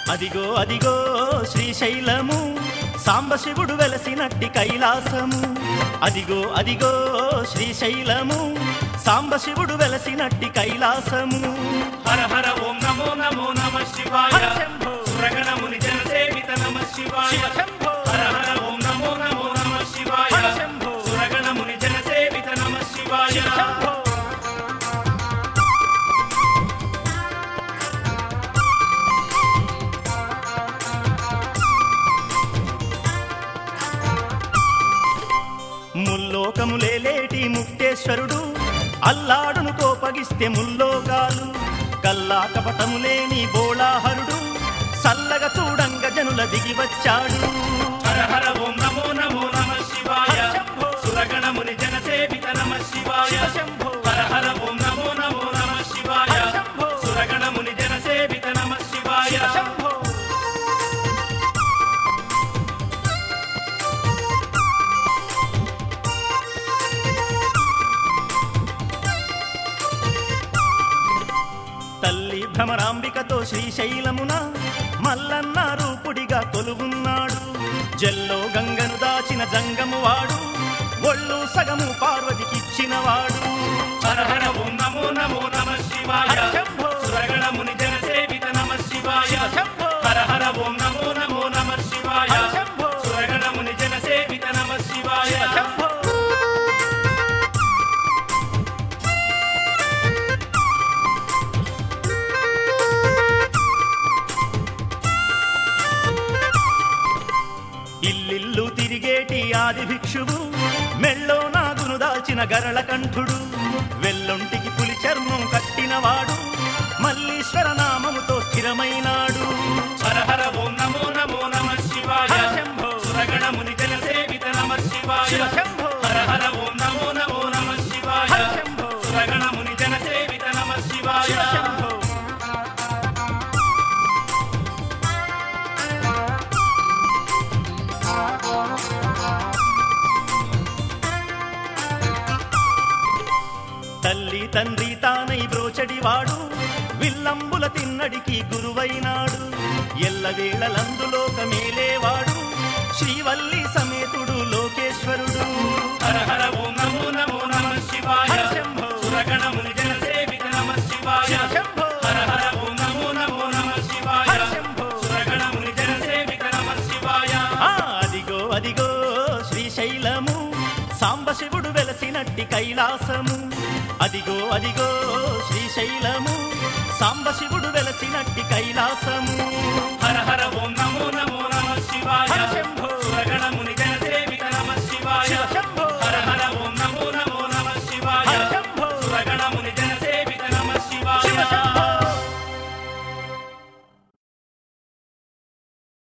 అదిగో అదిగో శ్రీశైలము సాంబశివుడు వెలసినట్టి కైలాసము అదిగో అదిగో శ్రీశైలము సాంబశివుడు వెలసినట్టి కైలాసము హర హర ఓం నమో నమో నమ శివాయ హర శంభో. సురగణముని జనసేవిత నమ శివాయ శివ శంభో. హర హర ఓం నమో నమో నమ శివాయ హర శంభో. సురగణముని జనసేవిత నమ శివాయ శివ శంభో. ముల్లోకములేలేటి ముక్తేశ్వరుడు అల్లాడును కోపగిస్తే ముల్లోకాలు కల్లా కపటము లేని బోళాహరుడు సల్లగ చూడంగ జనుల దిగి వచ్చాడు హర హర ఓం నమో నమో నమ శివాయ హర శంభో. సురగణముని జనసేవిత నమ శివాయ శివ శంభో. హర హర ఓం నమో నమో నమ శివాయ హర శంభో. సురగణముని జనసేవిత నమ శివాయ శివ శంభో. తల్లి భ్రమరాంబికతో శ్రీశైలమున మల్లన్న రూపుడిగా కొలువున్నాడు జల్లో గంగను దాచిన జంగము వాడు ఒళ్ళు సగము పార్వతికిచ్చినవాడు హర హర ఓం నమో నమో నమ శివాయ హర శంభో. సురగణముని జనసేవిత నమ శివాయ శివ శంభో. హర హర ఓం నమో నమో నమ శివాయ హర శంభో. సురగణముని జనసేవిత నమ శివాయ శివ శంభో. ఇల్లిల్లు తిరిగేటి ఆది భిక్షువు మెళ్ళో నాగును దాల్చిన గరళ కంఠుడు వెల్లుంటికి పులి చర్మం కట్టినవాడు మల్లీశ్వర నామముతో స్థిరమైనాడు హర హర ఓం నమో నమో నమ శివాయ హర శంభో. సురగణముని జనసేవిత నమ శివాయ శివ శంభో. హర హర ఓం నమో నమో నమ శివాయ హర శంభో. సురగణముని జనసేవిత నమ శివాయ శివ శంభో. తల్లి తండ్రి తానై బ్రోచడివాడు విల్లంబుల తిన్నడికి గురువైనాడు ఎల్లవేళలందులోక మేలేవాడు శ్రీవల్లి సమేతుడు లోకేశ్వరుడు హర హర ఓం నమో నమో నమ శివాయ హర శంభో. సురగణముని జనసేవిత నమ శివాయ శివ శంభో. హర హర ఓం నమో నమో నమ శివాయ హర శంభో. సురగణముని జనసేవిత నమ శివాయ ఆ అదిగో అదిగో శ్రీశైలము సాంబశివుడు వెలసినట్టి కైలాసము అదిగో అదిగో శ్రీశైలము సాంబశివుడు వెలసినట్టి కైలాసము హర హర ఓం నమో నమో